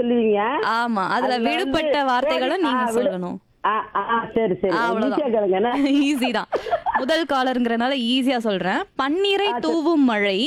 சொல்லுவீங்க ஆமா அதுல அதுல வந்து- விடுபட்ட வார்த்தைகளும் சரி, நீங்க ஆ, விடு- சொல்லணும் ஆ ஆ சரி சரி அவ்வளவுதான். ஈஸியா கேளுங்க என்ன? ஈஸி தான் முதல் காலருங்கிறனால ஈஸியா சொல்றேன் பன்னீரை தூவும் மழை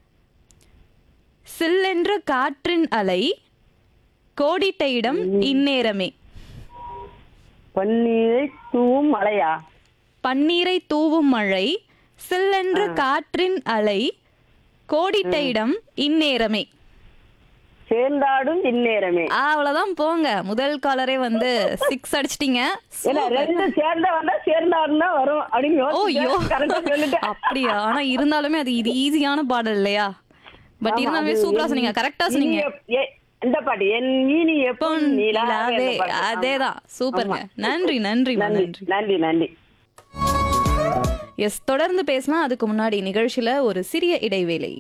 சில்லென்ற காற்றின் அலை கோடிட்ட இடம் இந்நேரமே பன்னீரை தூவும் மழையா பன்னீரை தூவும் மழை சில்லென்ற காற்றின் அலை கோடிட்ட இடம் இந்நேரமே சேர்ந்தாடும் இந்நேரமே அவ்வளவுதான் போங்க முதல் காலரே வந்து சிக்ஸ் அடிச்சிட்டீங்க ஏன்னா ரெண்டு சேர்ந்தா வந்தா சேர்ந்தாடும் தான் வரும் அப்படின்னு ஓ யோ யோசிச்சு கரெக்டா சொல்லிட்டேன் அப்படியா ஆனா இருந்தாலுமே அது இது ஈஸியான பாடல் இல்லையா பட் ஆமா, இருந்தாலுமே அது சூப்பரா என் சொன்னீங்க கரெக்டா இனி சொன்னீங்க எப்- ஏ- இந்த பாட்டு என் இனி எப்போ பொன் நிலாவே நிலாவே அந்த பாட்டு. அதேதான் சூப்பருங்க நன்றி நன்றி நன்றி நன்றி நன்றி நன்றி எஸ் தொடர்ந்து பேசினா அதுக்கு முன்னாடி நிகழ்ச்சியில ஒரு சிறிய இடைவேளை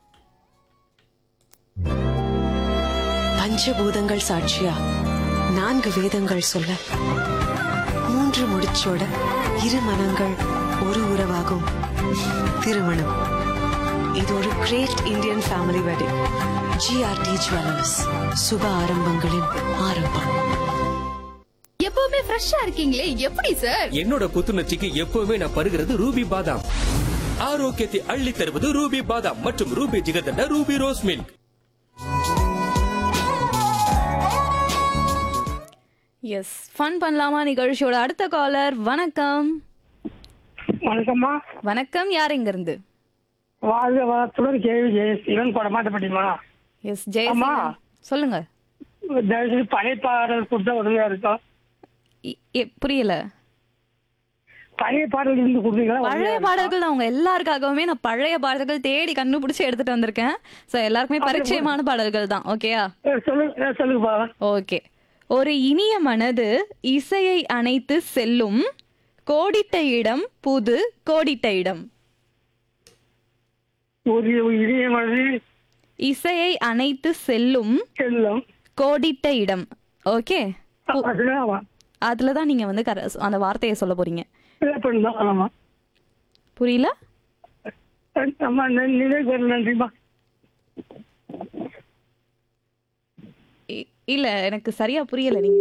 பஞ்சபூதங்கள் சாட்சியா நான்கு வேதங்கள் சொல்ல மூன்று முடிச்சோட இரு மனங்கள் ஒரு உறவாகும் திருமணம் இது ஒரு great Indian family wedding GRT jewellers சுப ஆரம்பங்களின் ஆரம்பம் எப்பவுமே ஃப்ரெஷ்ஷா இருக்கீங்களே எப்படி சார் என்னோட புத்துணர்ச்சிக்கு எப்பவுமே நான் பருகிறது ரூபி பாதாம் ஆரோக்கியத்தை அள்ளி தருவது ரூபி பாதாம் மற்றும் Ruby jigarthanda Ruby rose milk yes fun பண்ணலாமா நிகழ்ச்சியோட அடுத்த காலர் வணக்கம் வணக்கம்மா வணக்கம் யார் இங்க இருந்து வாழ்க வளத்துடன் கேள்வி ஜெயசீலன் கொடமாட்டப்பட்டிமா எஸ் ஜெய ஆமா. சொல்லுங்க தயவுசெய்து பழைய பாடல் கொடுத்தா உதவியா இருக்கும் இ- எ- புரியல பழைய பாடல் இருந்து கொடுத்தீங்களா பழைய உதவியா இருக்கும். பாடல்கள் அவங்க எல்லாருக்காகவுமே நான் பழைய பாடல்கள் தேடி கண்டுபிடிச்சு எடுத்துட்டு வந்திருக்கேன் சோ எல்லாருக்குமே பரிச்சயமான பாடல்கள் தான் ஓகேயா ஏ, சொல்லுங்க ஏ, சொல்லுங்கப்பா ஓகே ஒரு இனிய மனது இசையை அணைத்து செல்லும் கோடிட்ட இடம் புது கோடிட்ட இடம் ஒரு இனிய மனது இசையை அணைத்து செல்லும் செல்லும் கோடிட்ட இடம் ஓகே அதுதான் அதுல தான் நீங்க வந்து கர- அந்த வார்த்தையை சொல்ல போறீங்க பண்ணலாம் ஆமா புரியல அம்மா நினைவு நன்றிமா இ- இல்ல எனக்கு சரியா புரியல நீங்க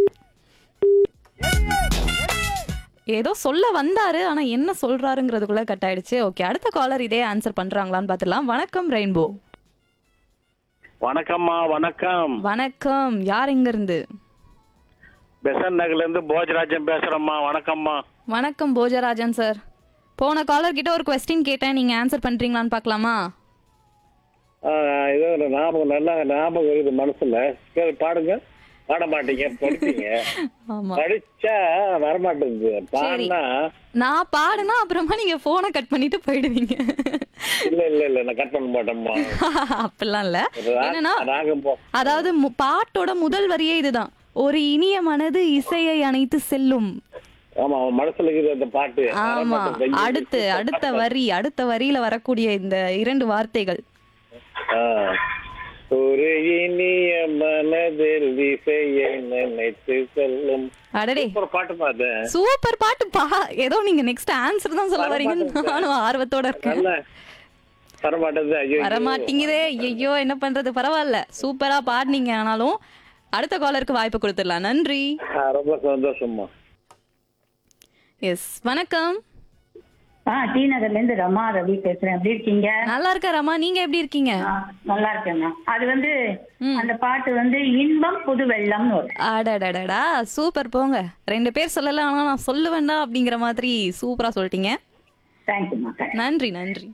ஏதோ சொல்ல வந்தாரு ஆனா என்ன சொல்றாருங்கிறதுக்குள்ள கட் ஆயிடுச்சு ஓகே அடுத்த காலர் இதே ஆன்சர் பண்றாங்களான்னு பார்த்துலாம் வணக்கம் ரெயின்போ வணக்கம்மா வணக்கம் வணக்கம் யார் இங்க இருந்து பெசன் நகர்ல இருந்து போஜராஜன் பேசுறேம்மா வணக்கம்மா வணக்கம் போஜராஜன் சார் போன காலர் கிட்ட ஒரு கொஸ்டின் கேட்டேன் நீங்க ஆன்சர் பண்றீங்களான்னு பார்க்கலாமா ஆஹ் இது ஒரு ஞாபகம் நல்லா ஞாபகம் இருக்குது மனசுல சரி, பாடுங்க பாட மாட்டீங்க படிப்பீங்க ஆமா படிச்சா வரமாட்டேங்குது பாடினா நான் பாடுனா அப்புறமா நீங்க போனை கட் பண்ணிட்டு போயிடுவீங்க இல்ல இல்ல இல்ல நான் கட் பண்ண மாட்டேம்மா அப்படிலாம் இல்ல என்னன்னா ராகம் போ அதாவது மு- பாட்டோட முதல் வரியே இதுதான் ஒரு இனிய மனது இசையை அணைத்து செல்லும் ஆமா அவன் மனசுல இருக்குது அந்த பாட்டு ஆமா வரமாட்டேன், கையை அடுத்து வச்சு அடுத்த வரி அடுத்த வரியில வரக்கூடிய இந்த இரண்டு வார்த்தைகள் ஆஹ். ஒரு இனிய மனதில் இசையை நினைத்து செல்லும் அடடே ஒரு பாட்டு பாத்து சூப்பர் பாட்டு பா ஏதோ நீங்க நெக்ஸ்ட் ஆன்சர் தான் சொல்ல வரீங்கன்னு நானும் ஆர்வத்தோட இருக்கேன் நல்ல வரமாட்டேங்குது ஐயோ வரமாட்டேங்குதே ஐயோ என்ன பண்றது பரவாயில்ல சூப்பரா பாடுனீங்க ஆனாலும் அடுத்த காலருக்கு வாய்ப்பு கொடுத்துடலாம் நன்றி ஆஹ், ரொம்ப சந்தோஷம்மா எஸ் வணக்கம் ஆ டி நகர்ல இருந்து ரமா ரவி பேசுறேன் எப்படி இருக்கீங்க நல்லா இருக்க ரமா நீங்க எப்படி இருக்கீங்க ஆ, நல்லா இருக்கேங்க அது வந்து ம். அந்த பாட்டு வந்து இன்பம் புது வெள்ளம்னு வரும் அடடடடா சூப்பர் போங்க ரெண்டு பேர் சொல்லல ஆனா நான் சொல்லுவேன்டா அப்படிங்கிற மாதிரி சூப்பரா சொல்லிட்டீங்க தேங்க்யூமா தேங்க்ஸ் நன்றி நன்றி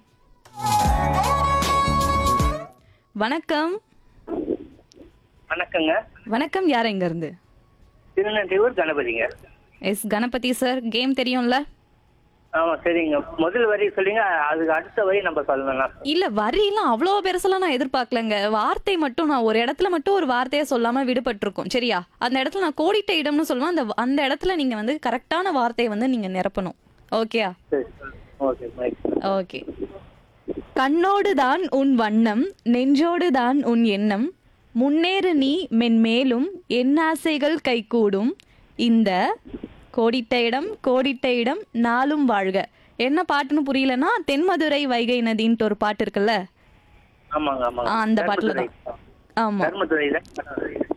வணக்கம் வணக்கங்க வணக்கம் யார் எங்க இருந்து திருநெல்வேலூர் கணபதிங்க எஸ் கணபதி சார் கேம் தெரியும்ல ஆமா சரிங்க முதல் வரி சொல்லுங்க அதுக்கு அடுத்த வரி நம்ம சொல்லலாம் இல்ல வரியெல்லாம் அவ்வளோ பெருசெல்லாம் நான் எதிர்பார்க்கலங்க வார்த்தை மட்டும் நான் ஒரு இடத்துல மட்டும் ஒரு வார்த்தையை சொல்லாம விடுபட்டிருக்கோம் சரியா அந்த இடத்துல நான் கோடிட்ட இடம்னு சொல்லுவேன் அந்த அந்த இடத்துல நீங்க வந்து கரெக்டான வார்த்தையை வந்து நீங்க நிரப்பணும் ஓகேயா சரி ஓகே மைக் ஓகே கண்ணோடு தான் உன் வண்ணம் நெஞ்சோடு தான் உன் எண்ணம் முன்னேறு நீ மென்மேலும் என் ஆசைகள் கைகூடும் இந்த கோடிட்ட இடம் கோடிட்ட இடம் நாளும் வாழ்க என்ன பாட்டுன்னு புரியலன்னா தென்மதுரை வைகை நதின்ட்டு ஒரு பாட்டு இருக்குல்ல ஆமாங்க ஆமாங்க ஆ, அந்த பாட்டுல தான். தர்மதுரை. ஆமா தர்மதுரை தான்